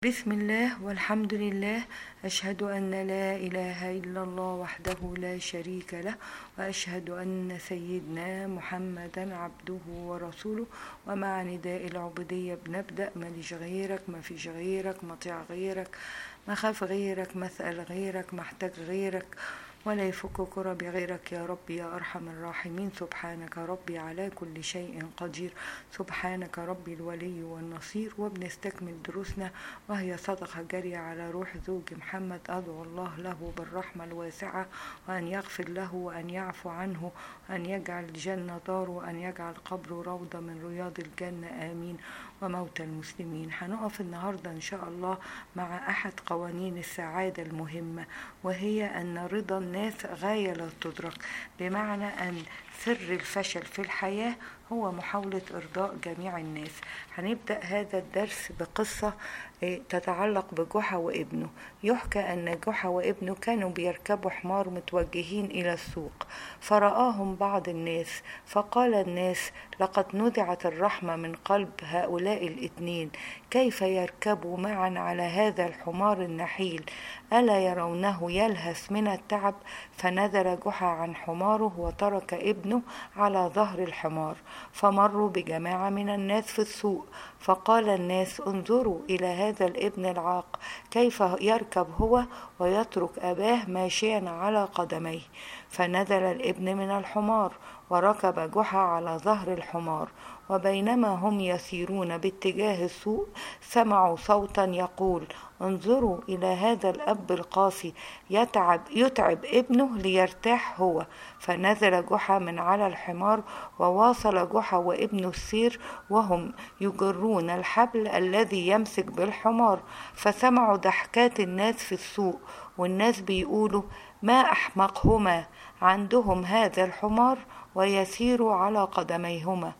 بسم الله والحمد لله أشهد أن لا إله إلا الله وحده لا شريك له وأشهد أن سيدنا محمدا عبده ورسوله ومع نداء العبودية بنبدأ ماليش غيرك ما فيش غيرك مطيع غيرك ما خاف غيرك مسأل غيرك محتاج غيرك ولا يفك كرب غيرك يا رب يا أرحم الراحمين سبحانك ربي على كل شيء قدير سبحانك ربي الولي والنصير وبنستكمل دروسنا وهي صدقة جارية على روح زوج محمد أدعو الله له بالرحمة الواسعة وأن يغفر له وأن يعفو عنه وأن يجعل الجنة دار وأن يجعل قبره روضة من رياض الجنة آمين وموتى المسلمين هنقف النهاردة إن شاء الله مع أحد قوانين السعادة المهمة وهي أن رضا الناس غاية لا تدرك بمعنى أن سر الفشل في الحياة هو محاولة إرضاء جميع الناس هنبدأ هذا الدرس بقصة تتعلق بجحا وابنه يحكى أن جحا وابنه كانوا بيركبوا حمار متوجهين إلى السوق فرآهم بعض الناس فقال الناس لقد نزعت الرحمة من قلب هؤلاء الاثنين كيف يركبوا معا على هذا الحمار النحيل ألا يرونه يلهث من التعب فنزل جحا عن حماره وترك ابنه على ظهر الحمار فمروا بجماعة من الناس في السوق فقال الناس انظروا إلى هذا الابن العاق كيف يركب هو ويترك أباه ماشيا على قدميه فنزل الابن من الحمار وركب جحا على ظهر الحمار وبينما هم يسيرون باتجاه السوق سمعوا صوتا يقول انظروا إلى هذا الأب القاسي يتعب يتعب ابنه ليرتاح هو فنزل جحا من على الحمار وواصل جحا وابنه السير وهم يجرون الحبل الذي يمسك بالحمار فسمعوا ضحكات الناس في السوق والناس بيقولوا ما أحمقهما عندهم هذا الحمار ويسير على قدميهما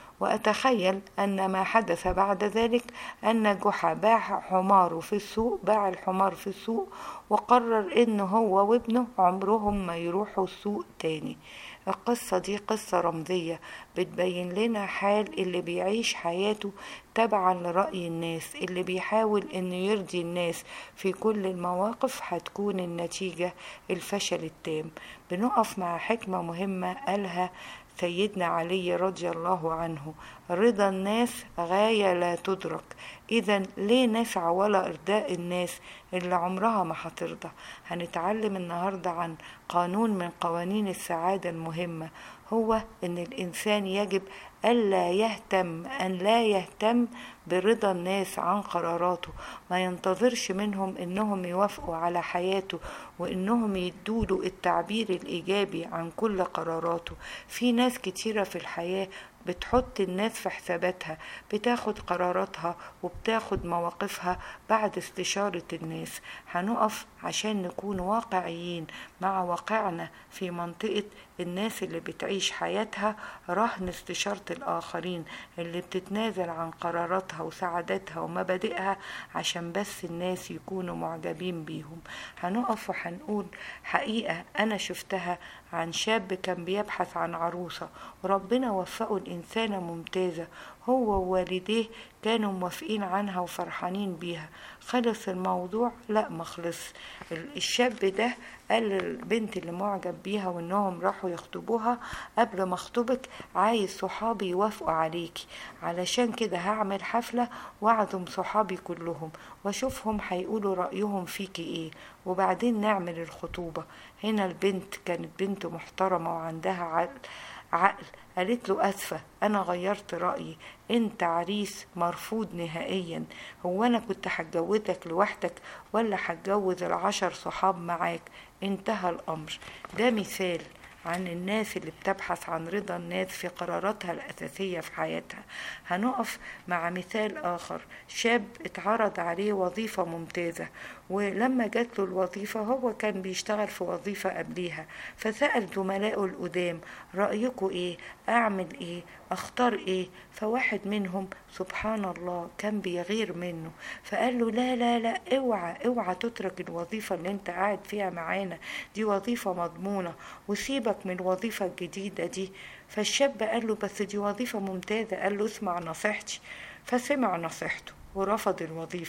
وأتخيل أن ما حدث بعد ذلك أن جحا باع حماره في السوق باع الحمار في السوق وقرر إن هو وابنه عمرهم ما يروحوا السوق تاني القصة دي قصة رمزية بتبين لنا حال اللي بيعيش حياته تبعا لرأي الناس اللي بيحاول انه يرضي الناس في كل المواقف هتكون النتيجة الفشل التام بنقف مع حكمة مهمة قالها سيدنا علي رضي الله عنه رضا الناس غاية لا تدرك إذا ليه نسعى ولا إرضاء الناس اللي عمرها ما هترضى هنتعلم النهاردة عن قانون من قوانين السعادة المهمة هو أن الإنسان يجب ألا يهتم أن لا يهتم برضا الناس عن قراراته ما ينتظرش منهم انهم يوافقوا على حياته وانهم يدوله التعبير الايجابي عن كل قراراته في ناس كتيره في الحياه بتحط الناس في حساباتها بتاخد قراراتها وبتاخد مواقفها بعد استشارة الناس هنقف عشان نكون واقعيين مع واقعنا في منطقة الناس اللي بتعيش حياتها رهن استشارة الآخرين اللي بتتنازل عن قراراتها وسعادتها ومبادئها عشان بس الناس يكونوا معجبين بيهم هنقف وهنقول حقيقة أنا شفتها عن شاب كان بيبحث عن عروسة وربنا وفقه الإنسانة ممتازة هو ووالديه كانوا موافقين عنها وفرحانين بيها خلص الموضوع لا ما خلص الشاب ده قال للبنت اللي معجب بيها وانهم راحوا يخطبوها قبل ما اخطبك عايز صحابي يوافقوا عليكي علشان كده هعمل حفلة واعزم صحابي كلهم واشوفهم هيقولوا رأيهم فيكي ايه وبعدين نعمل الخطوبة هنا البنت كانت بنت محترمة وعندها عقل عقل قالت له أسفة أنا غيرت رأيي أنت عريس مرفوض نهائيا هو أنا كنت هتجوزك لوحدك ولا هتجوز العشر صحاب معاك انتهى الأمر ده مثال عن الناس اللي بتبحث عن رضا الناس في قراراتها الأساسية في حياتها هنقف مع مثال آخر شاب اتعرض عليه وظيفة ممتازة ولما جات له الوظيفة هو كان بيشتغل في وظيفة قبليها فسأل زملائه القدام رأيكم ايه اعمل ايه اختار ايه فواحد منهم سبحان الله كان بيغير منه فقال له لا لا لا اوعى اوعى تترك الوظيفة اللي انت قاعد فيها معانا دي وظيفة مضمونة وسيبك من الوظيفة الجديدة دي فالشاب قال له بس دي وظيفة ممتازة قال له اسمع نصيحتي فسمع نصيحته ورفض الوظيفة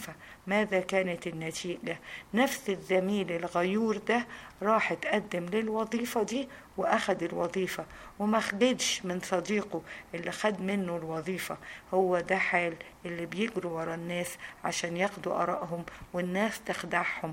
ماذا كانت النتيجة نفس الزميل الغيور ده راح اتقدم للوظيفة دي واخد الوظيفة وما خدش من صديقه اللي خد منه الوظيفة هو ده حال اللي بيجروا ورا الناس عشان ياخدوا آرائهم والناس تخدعهم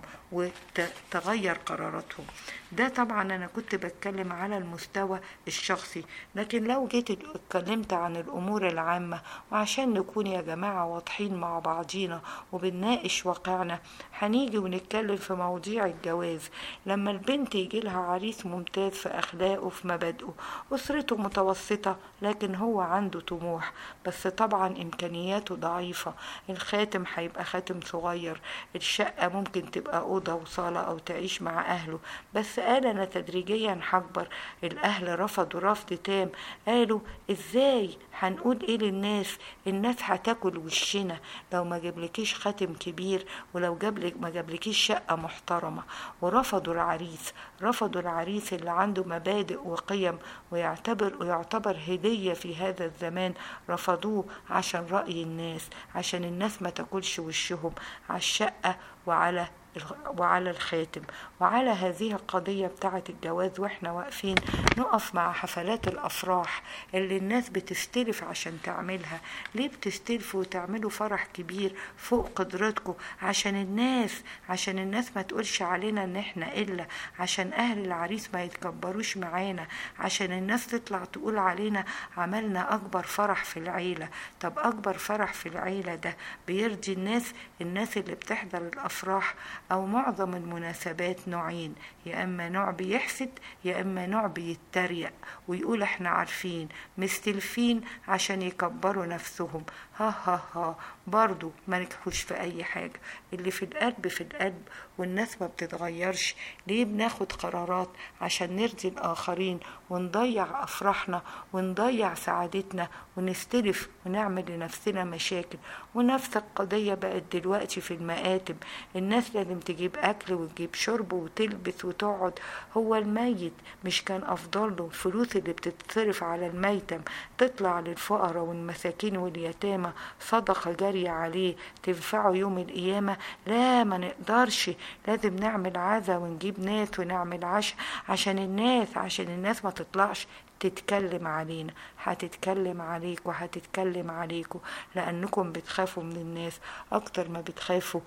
وتغير قراراتهم ده طبعا أنا كنت بتكلم على المستوى الشخصي لكن لو جيت اتكلمت عن الأمور العامة وعشان نكون يا جماعة واضحين مع بعضينا وبنناقش واقعنا هنيجي ونتكلم في مواضيع الجواز لما البنت يجي لها عريس ممتاز في أخلاقه في مبادئه أسرته متوسطة لكن هو عنده طموح بس طبعا إمكانياته ضعيفة الخاتم هيبقى خاتم صغير الشقة ممكن تبقى أوضة وصالة أو تعيش مع أهله بس قال أنا تدريجيا هكبر الأهل رفضوا رفض تام قالوا إزاي هنقول إيه للناس الناس هتاكل وشنا لو ما جابلكيش خاتم كبير ولو جابلك ما جابلكيش شقة محترمة ورفضوا العريس رفضوا العريس اللي عنده مبادئ وقيم ويعتبر ويعتبر هدية في هذا الزمان رفضوه عشان رأي الناس عشان الناس ما تاكلش وشهم على الشقة وعلى وعلى الخاتم وعلى هذه القضية بتاعة الجواز واحنا واقفين نقف مع حفلات الأفراح اللي الناس بتستلف عشان تعملها ليه بتستلفوا وتعملوا فرح كبير فوق قدرتكم عشان الناس عشان الناس ما تقولش علينا ان احنا إلا عشان أهل العريس ما يتكبروش معانا عشان الناس تطلع تقول علينا عملنا أكبر فرح في العيلة طب أكبر فرح في العيلة ده بيرضي الناس الناس اللي بتحضر الأفراح أو معظم المناسبات نوعين يا إما نوع بيحسد يا إما نوع بيتريق ويقول إحنا عارفين مستلفين عشان يكبروا نفسهم ها ها ها برضو ما نجحوش في أي حاجة اللي في القلب في القلب والناس ما بتتغيرش ليه بناخد قرارات عشان نرضي الآخرين ونضيع أفراحنا ونضيع سعادتنا ونستلف ونعمل لنفسنا مشاكل ونفس القضية بقت دلوقتي في المآتم الناس لازم تجيب أكل وتجيب شرب وتلبس وتقعد هو الميت مش كان أفضل له الفلوس اللي بتتصرف على الميتم تطلع للفقراء والمساكين واليتامى صدقة جارية عليه تنفعه يوم القيامة لا ما نقدرش لازم نعمل عزا ونجيب ناس ونعمل عشاء عشان الناس عشان الناس ما تطلعش تتكلم علينا هتتكلم عليك وهتتكلم عليكم لأنكم بتخافوا من الناس أكتر ما بتخافوا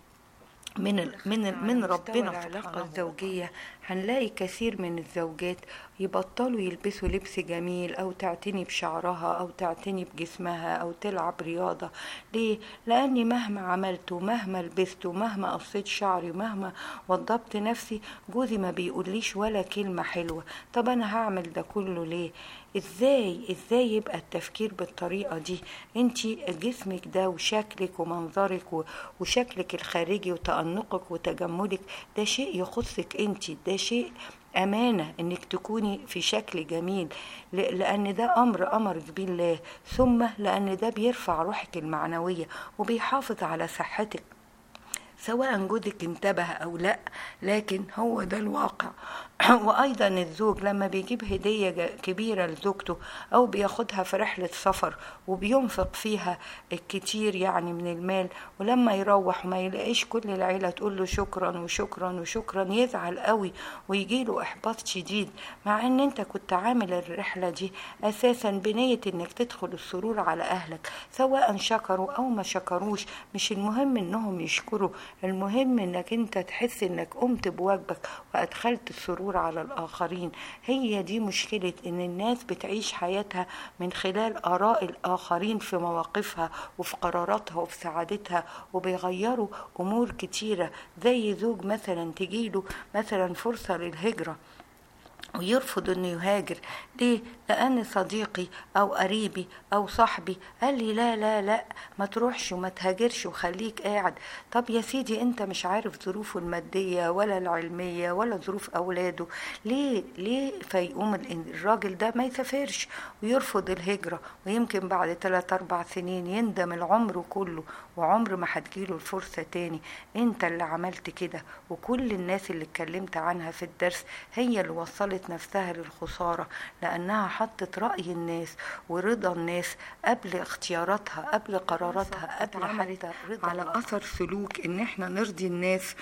من ال من ال من ربنا العلاقة الزوجية هنلاقي كثير من الزوجات يبطلوا يلبسوا لبس جميل أو تعتني بشعرها أو تعتني بجسمها أو تلعب رياضة ليه؟ لأني مهما عملت ومهما لبست ومهما قصيت شعري ومهما وضبت نفسي جوزي ما بيقوليش ولا كلمة حلوة طب أنا هعمل ده كله ليه؟ ازاي ازاي يبقى التفكير بالطريقة دي انتي جسمك ده وشكلك ومنظرك وشكلك الخارجي وتأنقك وتجملك ده شيء يخصك انتي ده شيء أمانة إنك تكوني في شكل جميل لأن ده أمر أمرك بالله ثم لأن ده بيرفع روحك المعنوية وبيحافظ على صحتك سواء جوزك انتبه أو لا لكن هو ده الواقع وأيضا الزوج لما بيجيب هدية كبيرة لزوجته أو بياخدها في رحلة سفر وبينفق فيها الكتير يعني من المال ولما يروح وما يلاقيش كل العيلة تقول له شكرا وشكرا وشكرا يزعل قوي ويجيله إحباط شديد مع إن أنت كنت عامل الرحلة دي أساسا بنية إنك تدخل السرور على أهلك سواء شكروا أو ما شكروش مش المهم إنهم يشكروا المهم إنك أنت تحس إنك قمت بواجبك وأدخلت السرور السرور على الآخرين هي دي مشكلة إن الناس بتعيش حياتها من خلال آراء الآخرين في مواقفها وفي قراراتها وفي سعادتها وبيغيروا أمور كتيرة زي زوج مثلا تجيله مثلا فرصة للهجرة ويرفض انه يهاجر ليه لان صديقي او قريبي او صاحبي قال لي لا لا لا ما تروحش وما تهاجرش وخليك قاعد طب يا سيدي انت مش عارف ظروفه الماديه ولا العلميه ولا ظروف اولاده ليه ليه فيقوم الراجل ده ما يسافرش ويرفض الهجره ويمكن بعد 3 4 سنين يندم العمر كله وعمر ما هتجيله الفرصة تاني انت اللي عملت كده وكل الناس اللي اتكلمت عنها في الدرس هي اللي وصلت نفسها للخسارة لأنها حطت رأي الناس ورضا الناس قبل اختياراتها قبل قراراتها قبل حتى رضا على أثر سلوك إن احنا نرضي الناس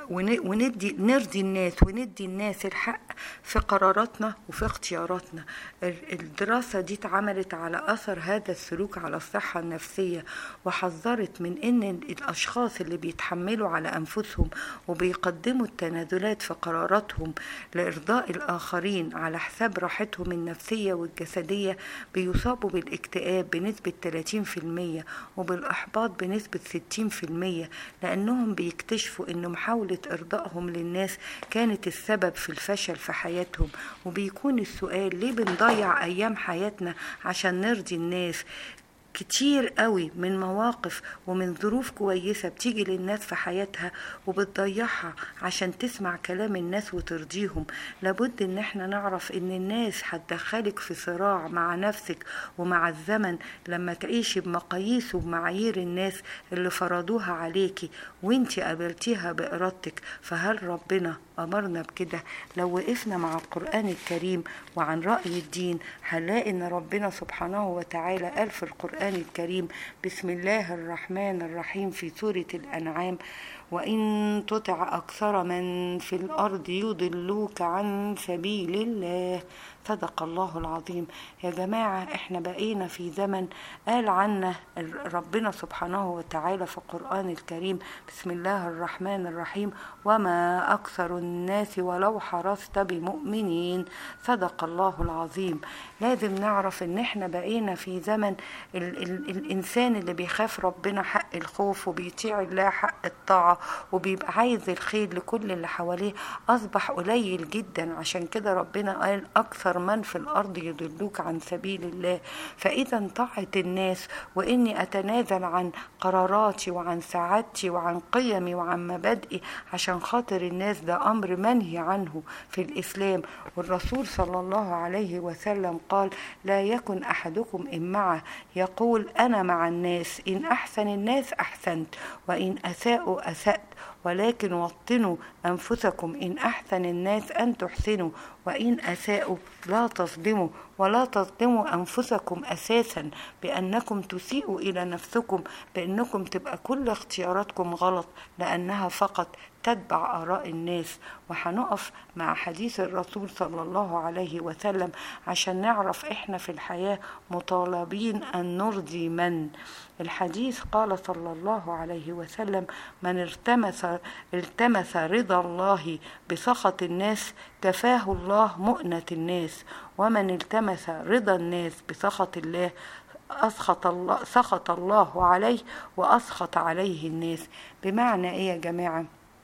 وندي نرضي الناس وندي الناس الحق في قراراتنا وفي اختياراتنا الدراسة دي اتعملت على أثر هذا السلوك على الصحة النفسية وحذرت من أن الأشخاص اللي بيتحملوا على أنفسهم وبيقدموا التنازلات في قراراتهم لإرضاء الآخرين على حساب راحتهم النفسية والجسدية بيصابوا بالاكتئاب بنسبة 30% وبالإحباط بنسبة 60% لأنهم بيكتشفوا أن محاولة محاولة إرضائهم للناس كانت السبب في الفشل في حياتهم وبيكون السؤال ليه بنضيع أيام حياتنا عشان نرضي الناس كتير قوي من مواقف ومن ظروف كويسة بتيجي للناس في حياتها وبتضيعها عشان تسمع كلام الناس وترضيهم لابد ان احنا نعرف ان الناس هتدخلك في صراع مع نفسك ومع الزمن لما تعيشي بمقاييس وبمعايير الناس اللي فرضوها عليكي وانتي قابلتيها بإرادتك فهل ربنا أمرنا بكده لو وقفنا مع القرآن الكريم وعن رأي الدين هنلاقي إن ربنا سبحانه وتعالى قال في القرآن الكريم بسم الله الرحمن الرحيم في سورة الأنعام وإن تطع أكثر من في الأرض يضلوك عن سبيل الله صدق الله العظيم يا جماعة احنا بقينا في زمن قال عنا ربنا سبحانه وتعالى في القرآن الكريم بسم الله الرحمن الرحيم وما أكثر الناس ولو حرصت بمؤمنين صدق الله العظيم لازم نعرف ان احنا بقينا في زمن ال ال الانسان اللي بيخاف ربنا حق الخوف وبيطيع الله حق الطاعة وبيبقى عايز الخير لكل اللي حواليه اصبح قليل جدا عشان كده ربنا قال اكثر من في الارض يضلوك عن سبيل الله فاذا طاعة الناس واني اتنازل عن قراراتي وعن سعادتي وعن قيمي وعن مبادئي عشان خاطر الناس ده امر منهي عنه في الاسلام والرسول صلى الله عليه وسلم قال لا يكن احدكم ان معه يقول انا مع الناس ان احسن الناس احسنت وان اساءوا اسات ولكن وطنوا انفسكم ان احسن الناس ان تحسنوا وان اساءوا لا تصدموا ولا تظلموا انفسكم اساسا بانكم تسيئوا الى نفسكم بانكم تبقى كل اختياراتكم غلط لانها فقط تتبع آراء الناس وهنقف مع حديث الرسول صلى الله عليه وسلم عشان نعرف إحنا في الحياة مطالبين أن نرضي من الحديث قال صلى الله عليه وسلم من التمس التمس رضا الله بسخط الناس كفاه الله مؤنة الناس ومن التمس رضا الناس بسخط الله أسخط الله سخط الله عليه وأسخط عليه الناس بمعنى إيه يا جماعة؟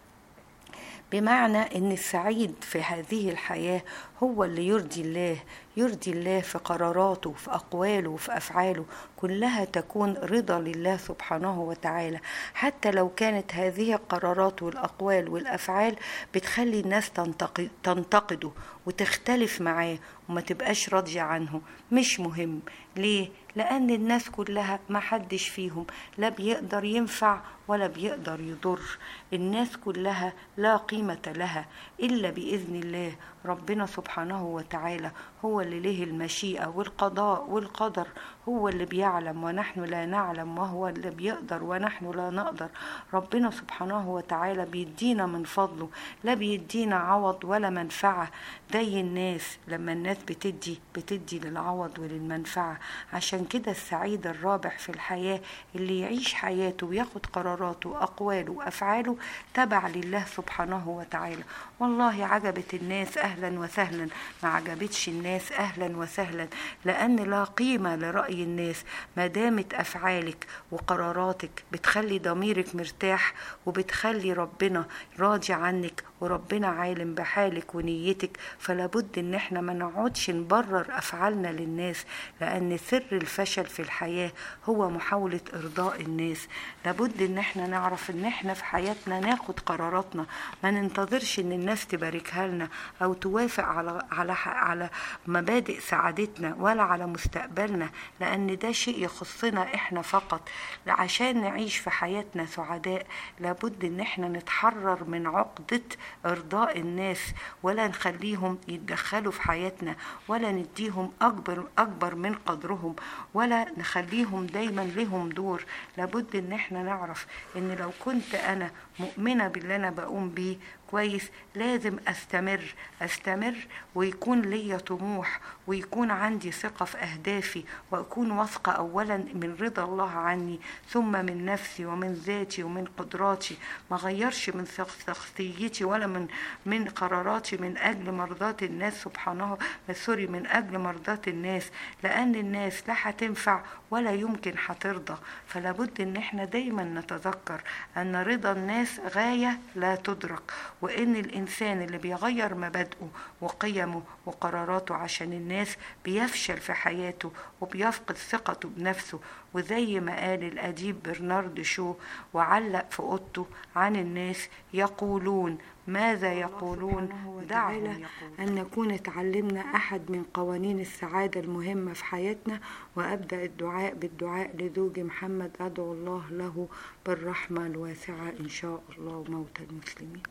بمعنى ان السعيد في هذه الحياه هو اللي يرضي الله يرضي الله في قراراته في اقواله وفي افعاله كلها تكون رضا لله سبحانه وتعالى حتى لو كانت هذه القرارات والاقوال والافعال بتخلي الناس تنتقده وتختلف معاه وما تبقاش راضيه عنه مش مهم ليه لأن الناس كلها ما حدش فيهم لا بيقدر ينفع ولا بيقدر يضر الناس كلها لا قيمة لها إلا بإذن الله ربنا سبحانه وتعالى هو اللي له المشيئة والقضاء والقدر هو اللي بيعلم ونحن لا نعلم وهو اللي بيقدر ونحن لا نقدر ربنا سبحانه وتعالى بيدينا من فضله لا بيدينا عوض ولا منفعة زي الناس لما الناس بتدي بتدي للعوض وللمنفعة عشان كده السعيد الرابح في الحياة اللي يعيش حياته وياخد قراراته وأقواله وأفعاله تبع لله سبحانه وتعالى والله عجبت الناس أهلا وسهلا ما عجبتش الناس أهلا وسهلا لأن لا قيمة لرأي الناس ما دامت أفعالك وقراراتك بتخلي ضميرك مرتاح وبتخلي ربنا راضي عنك وربنا عالم بحالك ونيتك فلابد ان احنا ما نقعدش نبرر افعالنا للناس لان سر الفشل في الحياه هو محاوله ارضاء الناس لابد ان احنا نعرف ان احنا في حياتنا ناخد قراراتنا ما ننتظرش ان الناس تباركها لنا او توافق على على على مبادئ سعادتنا ولا على مستقبلنا لأن ده شيء يخصنا إحنا فقط عشان نعيش في حياتنا سعداء لابد إن إحنا نتحرر من عقدة إرضاء الناس ولا نخليهم يتدخلوا في حياتنا ولا نديهم أكبر أكبر من قدرهم ولا نخليهم دايما لهم دور لابد إن إحنا نعرف إن لو كنت أنا مؤمنة باللي أنا بقوم بيه كويس لازم استمر استمر ويكون ليا طموح ويكون عندي ثقة في أهدافي وأكون واثقة أولا من رضا الله عني ثم من نفسي ومن ذاتي ومن قدراتي ما غيرش من شخصيتي ولا من من قراراتي من أجل مرضاة الناس سبحانه سوري من أجل مرضاة الناس لأن الناس لا هتنفع ولا يمكن هترضى فلا بد إن احنا دايما نتذكر أن رضا الناس غاية لا تدرك وإن الإنسان اللي بيغير مبادئه وقيمه وقراراته عشان الناس بيفشل في حياته وبيفقد ثقته بنفسه وزي ما قال الأديب برنارد شو وعلق في أوضته عن الناس يقولون ماذا يقولون دعنا أن نكون تعلمنا أحد من قوانين السعادة المهمة في حياتنا وأبدأ الدعاء بالدعاء لزوجي محمد أدعو الله له بالرحمة الواسعة إن شاء الله موت المسلمين